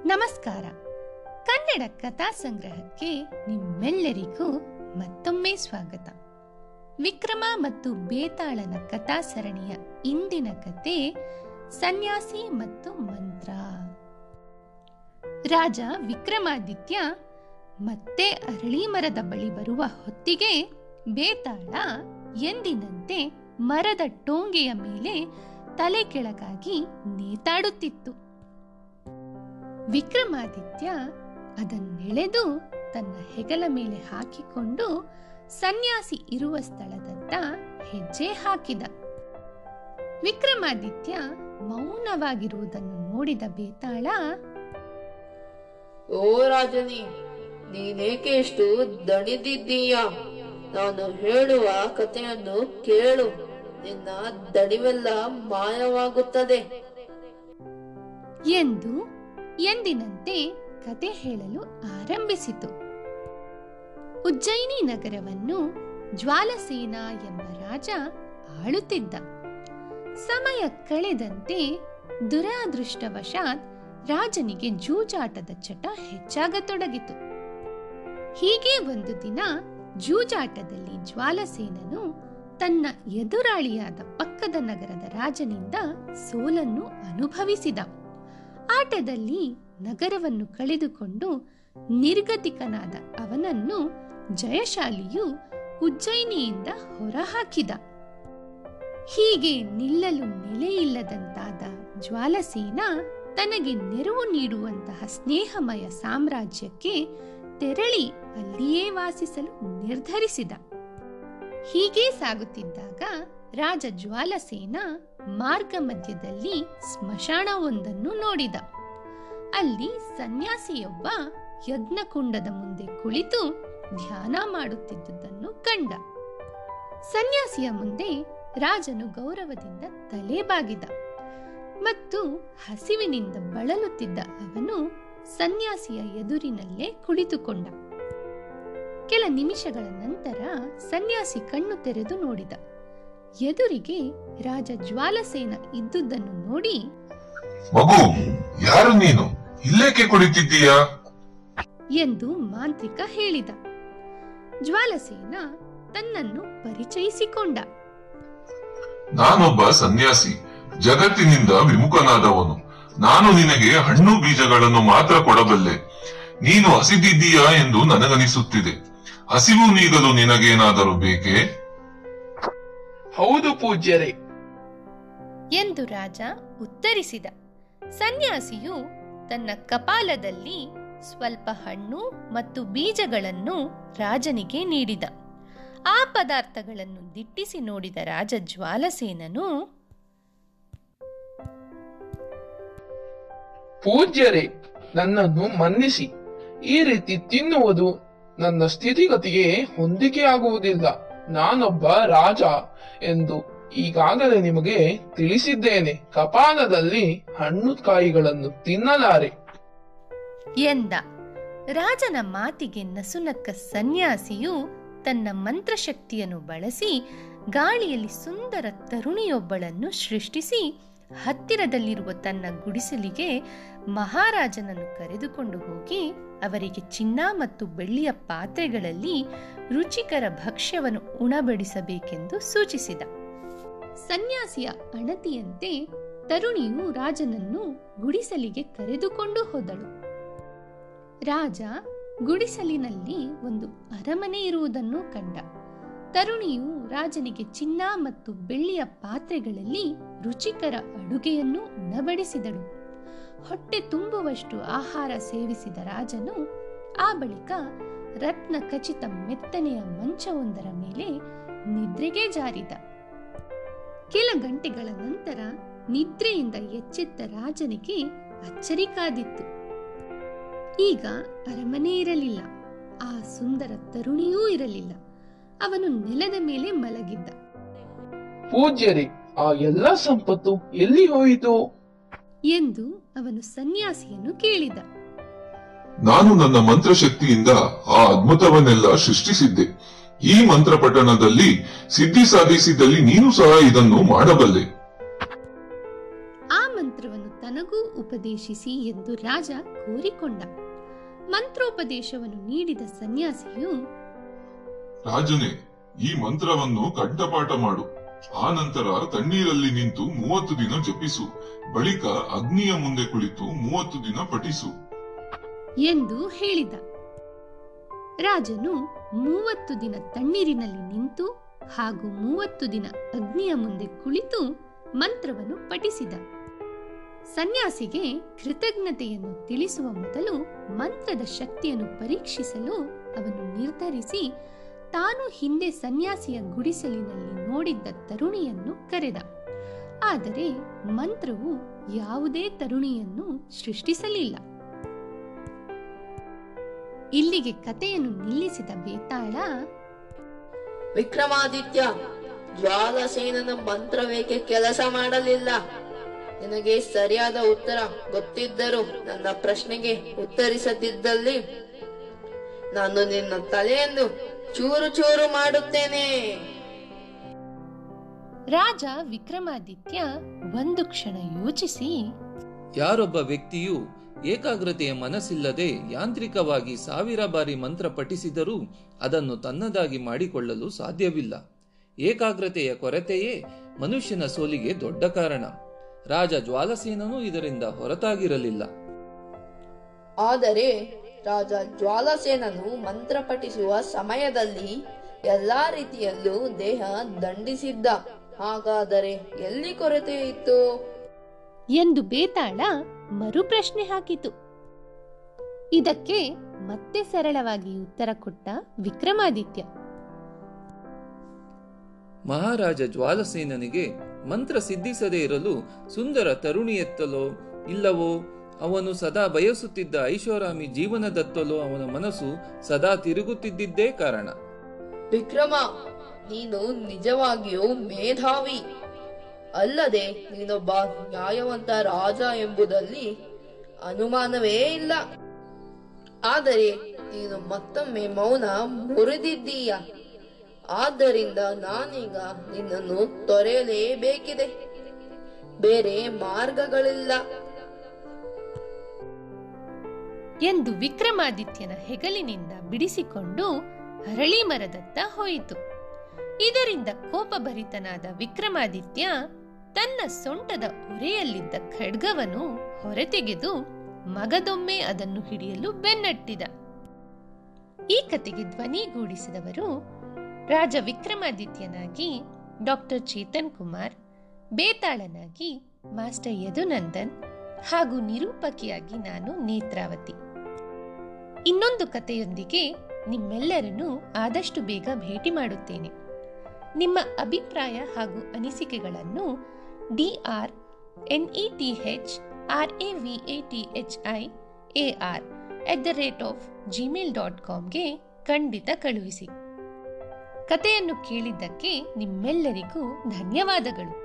ನಮಸ್ಕಾರ ಕನ್ನಡ ಕಥಾ ಸಂಗ್ರಹಕ್ಕೆ ನಿಮ್ಮೆಲ್ಲರಿಗೂ ಮತ್ತೊಮ್ಮೆ ಸ್ವಾಗತ ವಿಕ್ರಮ ಮತ್ತು ಬೇತಾಳನ ಕಥಾ ಸರಣಿಯ ಇಂದಿನ ಕತೆ ಸನ್ಯಾಸಿ ಮತ್ತು ಮಂತ್ರ ರಾಜ ವಿಕ್ರಮಾದಿತ್ಯ ಮತ್ತೆ ಅರಳಿ ಮರದ ಬಳಿ ಬರುವ ಹೊತ್ತಿಗೆ ಬೇತಾಳ ಎಂದಿನಂತೆ ಮರದ ಟೋಂಗೆಯ ಮೇಲೆ ತಲೆ ಕೆಳಗಾಗಿ ನೇತಾಡುತ್ತಿತ್ತು ವಿಕ್ರಮಾದಿತ್ಯ ಅದನ್ನೆಳೆದು ತನ್ನ ಹೆಗಲ ಮೇಲೆ ಹಾಕಿಕೊಂಡು ಸನ್ಯಾಸಿ ಇರುವ ಸ್ಥಳದತ್ತ ಹೆಜ್ಜೆ ಹಾಕಿದ ವಿಕ್ರಮಾದಿತ್ಯ ಮೌನವಾಗಿರುವುದನ್ನು ನೋಡಿದ ಬೇತಾಳ ಓ ರಾಜನಿ ನೀನೇಕೆ ಇಷ್ಟು ದಣಿದಿದ್ದೀಯ ನಾನು ಹೇಳುವ ಕಥೆಯನ್ನು ಕೇಳು ನಿನ್ನ ದಣಿವೆಲ್ಲ ಮಾಯವಾಗುತ್ತದೆ ಎಂದು ಎಂದಿನಂತೆ ಕತೆ ಹೇಳಲು ಆರಂಭಿಸಿತು ಉಜ್ಜಯಿನಿ ನಗರವನ್ನು ಜ್ವಾಲಸೇನ ಎಂಬ ರಾಜ ಆಳುತ್ತಿದ್ದ ಸಮಯ ಕಳೆದಂತೆ ದುರಾದೃಷ್ಟವಶಾತ್ ರಾಜನಿಗೆ ಜೂಜಾಟದ ಚಟ ಹೆಚ್ಚಾಗತೊಡಗಿತು ಹೀಗೆ ಒಂದು ದಿನ ಜೂಜಾಟದಲ್ಲಿ ಜ್ವಾಲಸೇನನು ತನ್ನ ಎದುರಾಳಿಯಾದ ಪಕ್ಕದ ನಗರದ ರಾಜನಿಂದ ಸೋಲನ್ನು ಅನುಭವಿಸಿದ ಆಟದಲ್ಲಿ ನಗರವನ್ನು ಕಳೆದುಕೊಂಡು ನಿರ್ಗತಿಕನಾದ ಅವನನ್ನು ಜಯಶಾಲಿಯು ಉಜ್ಜಯಿನಿಯಿಂದ ಹೊರಹಾಕಿದ ಹೀಗೆ ನಿಲ್ಲಲು ನೆಲೆಯಿಲ್ಲದಂತಾದ ಜ್ವಾಲಸೇನ ತನಗೆ ನೆರವು ನೀಡುವಂತಹ ಸ್ನೇಹಮಯ ಸಾಮ್ರಾಜ್ಯಕ್ಕೆ ತೆರಳಿ ಅಲ್ಲಿಯೇ ವಾಸಿಸಲು ನಿರ್ಧರಿಸಿದ ಹೀಗೆ ಸಾಗುತ್ತಿದ್ದಾಗ ರಾಜ ಜ್ವಾಲಸೇನ ಮಾರ್ಗ ಮಧ್ಯದಲ್ಲಿ ಸ್ಮಶಾನವೊಂದನ್ನು ನೋಡಿದ ಅಲ್ಲಿ ಸನ್ಯಾಸಿಯೊಬ್ಬ ಯಜ್ಞಕುಂಡದ ಮುಂದೆ ಕುಳಿತು ಧ್ಯಾನ ಮಾಡುತ್ತಿದ್ದುದನ್ನು ಕಂಡ ಸನ್ಯಾಸಿಯ ಮುಂದೆ ರಾಜನು ಗೌರವದಿಂದ ತಲೆ ಬಾಗಿದ ಮತ್ತು ಹಸಿವಿನಿಂದ ಬಳಲುತ್ತಿದ್ದ ಅವನು ಸನ್ಯಾಸಿಯ ಎದುರಿನಲ್ಲೇ ಕುಳಿತುಕೊಂಡ ಕೆಲ ನಿಮಿಷಗಳ ನಂತರ ಸನ್ಯಾಸಿ ಕಣ್ಣು ತೆರೆದು ನೋಡಿದ ಎದುರಿಗೆ ರಾಜ ಜ್ವಾಲಸೇನ ಇದ್ದುದನ್ನು ನೋಡಿ ಮಗು ಯಾರು ನೀನು ಇಲ್ಲೇಕೆ ಕುಳಿತಿದ್ದೀಯಾ ಎಂದು ಮಾಂತ್ರಿಕ ಹೇಳಿದ ಜ್ವಾಲಸೇನ ತನ್ನನ್ನು ಪರಿಚಯಿಸಿಕೊಂಡ ನಾನೊಬ್ಬ ಸನ್ಯಾಸಿ ಜಗತ್ತಿನಿಂದ ವಿಮುಖನಾದವನು ನಾನು ನಿನಗೆ ಹಣ್ಣು ಬೀಜಗಳನ್ನು ಮಾತ್ರ ಕೊಡಬಲ್ಲೆ ನೀನು ಹಸಿದಿದ್ದೀಯಾ ಎಂದು ನನಗನಿಸುತ್ತಿದೆ ಹಸಿವು ನೀಗಲು ನಿನಗೇನಾದರೂ ಬೇಕೇ ಹೌದು ಪೂಜ್ಯರೇ ಎಂದು ರಾಜ ಉತ್ತರಿಸಿದ ಸನ್ಯಾಸಿಯು ತನ್ನ ಕಪಾಲದಲ್ಲಿ ಸ್ವಲ್ಪ ಹಣ್ಣು ಮತ್ತು ಬೀಜಗಳನ್ನು ರಾಜನಿಗೆ ನೀಡಿದ ಆ ಪದಾರ್ಥಗಳನ್ನು ದಿಟ್ಟಿಸಿ ನೋಡಿದ ರಾಜ ಜ್ವಾಲಸೇನನು ಪೂಜ್ಯರೇ ನನ್ನನ್ನು ಮನ್ನಿಸಿ ಈ ರೀತಿ ತಿನ್ನುವುದು ನನ್ನ ಸ್ಥಿತಿಗತಿಗೆ ಹೊಂದಿಕೆ ಆಗುವುದಿಲ್ಲ ನಾನೊಬ್ಬ ರಾಜ ಎಂದು ಈಗಾಗಲೇ ನಿಮಗೆ ತಿಳಿಸಿದ್ದೇನೆ ಕಪಾಲದಲ್ಲಿ ಹಣ್ಣು ಕಾಯಿಗಳನ್ನು ತಿನ್ನಲಾರೆ ಎಂದ ರಾಜನ ಮಾತಿಗೆ ನಸುನಕ್ಕ ಸನ್ಯಾಸಿಯು ತನ್ನ ಮಂತ್ರಶಕ್ತಿಯನ್ನು ಬಳಸಿ ಗಾಳಿಯಲ್ಲಿ ಸುಂದರ ತರುಣಿಯೊಬ್ಬಳನ್ನು ಸೃಷ್ಟಿಸಿ ಹತ್ತಿರದಲ್ಲಿರುವ ತನ್ನ ಗುಡಿಸಲಿಗೆ ಮಹಾರಾಜನನ್ನು ಕರೆದುಕೊಂಡು ಹೋಗಿ ಅವರಿಗೆ ಚಿನ್ನ ಮತ್ತು ಬೆಳ್ಳಿಯ ಪಾತ್ರೆಗಳಲ್ಲಿ ರುಚಿಕರ ಭಕ್ಷ್ಯವನ್ನು ಉಣಬಡಿಸಬೇಕೆಂದು ಸೂಚಿಸಿದ ಸನ್ಯಾಸಿಯ ಅಣತಿಯಂತೆ ತರುಣಿಯು ರಾಜನನ್ನು ಗುಡಿಸಲಿಗೆ ಕರೆದುಕೊಂಡು ಹೋದಳು ರಾಜ ಗುಡಿಸಲಿನಲ್ಲಿ ಒಂದು ಅರಮನೆ ಇರುವುದನ್ನು ಕಂಡ ತರುಣಿಯು ರಾಜನಿಗೆ ಚಿನ್ನ ಮತ್ತು ಬೆಳ್ಳಿಯ ಪಾತ್ರೆಗಳಲ್ಲಿ ರುಚಿಕರ ಅಡುಗೆಯನ್ನು ಉಣಬಡಿಸಿದಳು ಹೊಟ್ಟೆ ತುಂಬುವಷ್ಟು ಆಹಾರ ಸೇವಿಸಿದ ರಾಜನು ಆ ಬಳಿಕ ರತ್ನ ಖಚಿತ ಮೆತ್ತನೆಯ ಮಂಚವೊಂದರ ಮೇಲೆ ನಿದ್ರೆಗೆ ಜಾರಿದ ಕೆಲ ಗಂಟೆಗಳ ನಂತರ ನಿದ್ರೆಯಿಂದ ಎಚ್ಚೆತ್ತ ರಾಜನಿಗೆ ಅಚ್ಚರಿ ಕಾದಿತ್ತು ಈಗ ಅರಮನೆ ಇರಲಿಲ್ಲ ಆ ಸುಂದರ ತರುಣಿಯೂ ಇರಲಿಲ್ಲ ಅವನು ನೆಲದ ಮೇಲೆ ಮಲಗಿದ್ದ ಪೂಜ್ಯರೇ ಆ ಎಲ್ಲ ಸಂಪತ್ತು ಎಲ್ಲಿ ಹೋಯಿತು ಎಂದು ಅವನು ಸನ್ಯಾಸಿಯನ್ನು ಕೇಳಿದ ನಾನು ನನ್ನ ಮಂತ್ರಶಕ್ತಿಯಿಂದ ಆ ಅದ್ಭುತವನ್ನೆಲ್ಲ ಸೃಷ್ಟಿಸಿದ್ದೆ ಈ ಮಂತ್ರ ಪಠಣದಲ್ಲಿ ಸಿದ್ಧಿ ಸಾಧಿಸಿದಲ್ಲಿ ನೀನು ಸಹ ಇದನ್ನು ಮಾಡಬಲ್ಲೆ ಆ ಮಂತ್ರವನ್ನು ತನ್ನ ನನಗೂ ಉಪದೇಶಿಸಿ ಎಂದು ರಾಜ ಕೋರಿಕೊಂಡ ಮಂತ್ರೋಪದೇಶವನ್ನು ನೀಡಿದ ಸನ್ಯಾಸಿಯು ರಾಜನೇ ಈ ಮಂತ್ರವನ್ನು ಕಂಠಪಾಠ ಮಾಡು ಆ ನಂತರ ತಣ್ಣೀರಲ್ಲಿ ನಿಂತು ಮೂವತ್ತು ದಿನ ಜಪಿಸು ಬಳಿಕ ಅಗ್ನಿಯ ಮುಂದೆ ಕುಳಿತು ಮೂವತ್ತು ದಿನ ಪಠಿಸು ಎಂದು ಹೇಳಿದ ರಾಜನು ಮೂವತ್ತು ದಿನ ತಣ್ಣೀರಿನಲ್ಲಿ ನಿಂತು ಹಾಗೂ ಮೂವತ್ತು ದಿನ ಅಗ್ನಿಯ ಮುಂದೆ ಕುಳಿತು ಮಂತ್ರವನ್ನು ಪಠಿಸಿದ ಸನ್ಯಾಸಿಗೆ ಕೃತಜ್ಞತೆಯನ್ನು ತಿಳಿಸುವ ಮೊದಲು ಮಂತ್ರದ ಶಕ್ತಿಯನ್ನು ಪರೀಕ್ಷಿಸಲು ಅವನು ನಿರ್ಧರಿಸಿ ತಾನು ಹಿಂದೆ ಸನ್ಯಾಸಿಯ ಗುಡಿಸಲಿನಲ್ಲಿ ನೋಡಿದ್ದ ತರುಣಿಯನ್ನು ಕರೆದ ಆದರೆ ಮಂತ್ರವು ಯಾವುದೇ ತರುಣಿಯನ್ನು ಸೃಷ್ಟಿಸಲಿಲ್ಲ ಇಲ್ಲಿಗೆ ಕಥೆಯನ್ನು ನಿಲ್ಲಿಸಿದ ಬೇತಾಳ ವಿಕ್ರಮಾದಿತ್ಯ ಜ್ವಾಲಸೇನನ ಮಂತ್ರವೇಕೆ ಕೆಲಸ ಮಾಡಲಿಲ್ಲ ನಿನಗೆ ಸರಿಯಾದ ಉತ್ತರ ಗೊತ್ತಿದ್ದರೂ ನನ್ನ ಪ್ರಶ್ನೆಗೆ ಉತ್ತರಿಸದಿದ್ದಲ್ಲಿ ನಾನು ನಿನ್ನ ತಲೆಯನ್ನು ಚೂರು ಚೂರು ಮಾಡುತ್ತೇನೆ ರಾಜ ವಿಕ್ರಮಾದಿತ್ಯ ಒಂದು ಕ್ಷಣ ಯೋಚಿಸಿ ಯಾರೊಬ್ಬ ವ್ಯಕ್ತಿಯು ಏಕಾಗ್ರತೆಯ ಮನಸ್ಸಿಲ್ಲದೆ ಯಾಂತ್ರಿಕವಾಗಿ ಸಾವಿರ ಬಾರಿ ಮಂತ್ರ ಪಠಿಸಿದರೂ ಅದನ್ನು ತನ್ನದಾಗಿ ಮಾಡಿಕೊಳ್ಳಲು ಸಾಧ್ಯವಿಲ್ಲ ಏಕಾಗ್ರತೆಯ ಕೊರತೆಯೇ ಮನುಷ್ಯನ ಸೋಲಿಗೆ ದೊಡ್ಡ ಕಾರಣ ರಾಜ ಜ್ವಾಲಸೇನನು ಇದರಿಂದ ಹೊರತಾಗಿರಲಿಲ್ಲ ಆದರೆ ರಾಜ ಜ್ವಾಲಸೇನನು ಮಂತ್ರ ಪಠಿಸುವ ಸಮಯದಲ್ಲಿ ಎಲ್ಲಾ ರೀತಿಯಲ್ಲೂ ದೇಹ ದಂಡಿಸಿದ್ದ ಹಾಗಾದರೆ ಎಲ್ಲಿ ಕೊರತೆ ಇತ್ತು ಎಂದು ಬೇತಾಳ ಮರುಪ್ರಶ್ನೆ ಹಾಕಿತು ಇದಕ್ಕೆ ಮತ್ತೆ ಸರಳವಾಗಿ ಉತ್ತರ ಕೊಟ್ಟ ವಿಕ್ರಮಾದಿತ್ಯ ಮಹಾರಾಜ ಜ್ವಾಲಸೇನನಿಗೆ ಮಂತ್ರ ಸಿದ್ಧಿಸದೇ ಇರಲು ಸುಂದರ ತರುಣಿಯೆತ್ತಲೋ ಇಲ್ಲವೋ ಅವನು ಸದಾ ಬಯಸುತ್ತಿದ್ದ ಐಷಾರಾಮಿ ಜೀವನದತ್ತಲೋ ಅವನ ಮನಸ್ಸು ಸದಾ ತಿರುಗುತ್ತಿದ್ದಿದ್ದೇ ಕಾರಣ ವಿಕ್ರಮ ನೀನು ನಿಜವಾಗಿಯೂ ಮೇಧಾವಿ ಅಲ್ಲದೆ ನೀನೊಬ್ಬ ನ್ಯಾಯವಂತ ರಾಜ ಎಂಬುದಲ್ಲಿ ಅನುಮಾನವೇ ಇಲ್ಲ ಆದರೆ ನೀನು ಮತ್ತೊಮ್ಮೆ ಮೌನ ಮುರಿದಿದ್ದೀಯ ಆದ್ದರಿಂದ ನಾನೀಗ ನಿನ್ನನ್ನು ತೊರೆಯಲೇಬೇಕಿದೆ ಬೇರೆ ಮಾರ್ಗಗಳಿಲ್ಲ ಎಂದು ವಿಕ್ರಮಾದಿತ್ಯನ ಹೆಗಲಿನಿಂದ ಬಿಡಿಸಿಕೊಂಡು ಹರಳಿ ಮರದತ್ತ ಹೋಯಿತು ಇದರಿಂದ ಕೋಪಭರಿತನಾದ ವಿಕ್ರಮಾದಿತ್ಯ ತನ್ನ ಸೊಂಟದ ಉರೆಯಲ್ಲಿದ್ದ ಖಡ್ಗವನ್ನು ಹೊರತೆಗೆದು ಮಗದೊಮ್ಮೆ ಅದನ್ನು ಹಿಡಿಯಲು ಬೆನ್ನಟ್ಟಿದ ಈ ಕತೆಗೆ ಧ್ವನಿಗೂಡಿಸಿದವರು ರಾಜ ವಿಕ್ರಮಾದಿತ್ಯನಾಗಿ ಡಾಕ್ಟರ್ ಚೇತನ್ ಕುಮಾರ್ ಬೇತಾಳನಾಗಿ ಮಾಸ್ಟರ್ ಯದುನಂದನ್ ಹಾಗೂ ನಿರೂಪಕಿಯಾಗಿ ನಾನು ನೇತ್ರಾವತಿ ಇನ್ನೊಂದು ಕಥೆಯೊಂದಿಗೆ ನಿಮ್ಮೆಲ್ಲರನ್ನೂ ಆದಷ್ಟು ಬೇಗ ಭೇಟಿ ಮಾಡುತ್ತೇನೆ ನಿಮ್ಮ ಅಭಿಪ್ರಾಯ ಹಾಗೂ ಅನಿಸಿಕೆಗಳನ್ನು D R N E T H R A V A T H I A R at the rate of Gmail dot ಕಾಮ್ಗೆ ಖಂಡಿತ ಕಳುಹಿಸಿ ಕಥೆಯನ್ನು ಕೇಳಿದ್ದಕ್ಕೆ ನಿಮ್ಮೆಲ್ಲರಿಗೂ ಧನ್ಯವಾದಗಳು